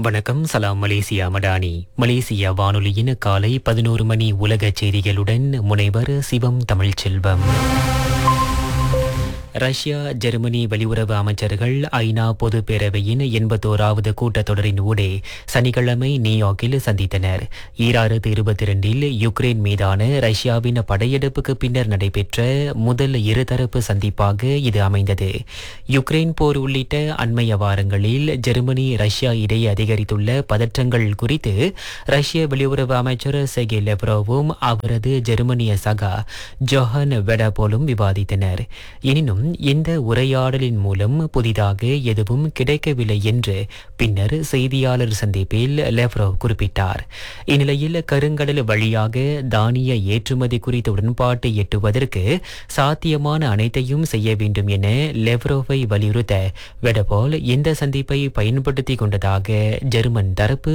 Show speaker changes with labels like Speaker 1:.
Speaker 1: வணக்கம் சலாம் Malaysia Madani Malaysia வானொலியின் காலை பதினோரு மணி உலக செய்திகளுடன் முனைவர் சிவம் தமிழ்ச்செல்வம் ரஷ்யா ஜெர்மனி வெளியுறவு அமைச்சர்கள் ஐநா பொது பேரவையின் எண்பத்தோராவது கூட்டத்தொடரின் ஊடே சனிக்கிழமை நியூயார்க்கில் சந்தித்தனர் ஈராயிரத்து இருபத்தி இரண்டில் யுக்ரைன் மீதான ரஷ்யாவின் படையெடுப்புக்கு பின்னர் நடைபெற்ற முதல் இருதரப்பு சந்திப்பாக இது அமைந்தது யுக்ரைன் போர் உள்ளிட்ட அண்மைய வாரங்களில் ஜெர்மனி ரஷ்யா இடையே அதிகரித்துள்ள பதற்றங்கள் குறித்து ரஷ்ய வெளியுறவு அமைச்சர் செகே லெவ்ரோவும் அவரது ஜெர்மனிய சகா ஜொஹன் வெடபோலும் விவாதித்தனர் எனினும் இந்த உரையாடலின் மூலம் புதிதாக எதுவும் கிடைக்கவில்லை என்று பின்னர் செய்தியாளர் சந்திப்பில் லெவ்ரோவ் குறிப்பிட்டார் இந்நிலையில் கருங்கடல் வழியாக தானிய ஏற்றுமதி குறித்த உடன்பாட்டை எட்டுவதற்கு சாத்தியமான அனைத்தையும் செய்ய வேண்டும் என லெவ்ரோவை வலியுறுத்த வெடபோல் இந்த சந்திப்பை பயன்படுத்திக் கொண்டதாக ஜெர்மன் தரப்பு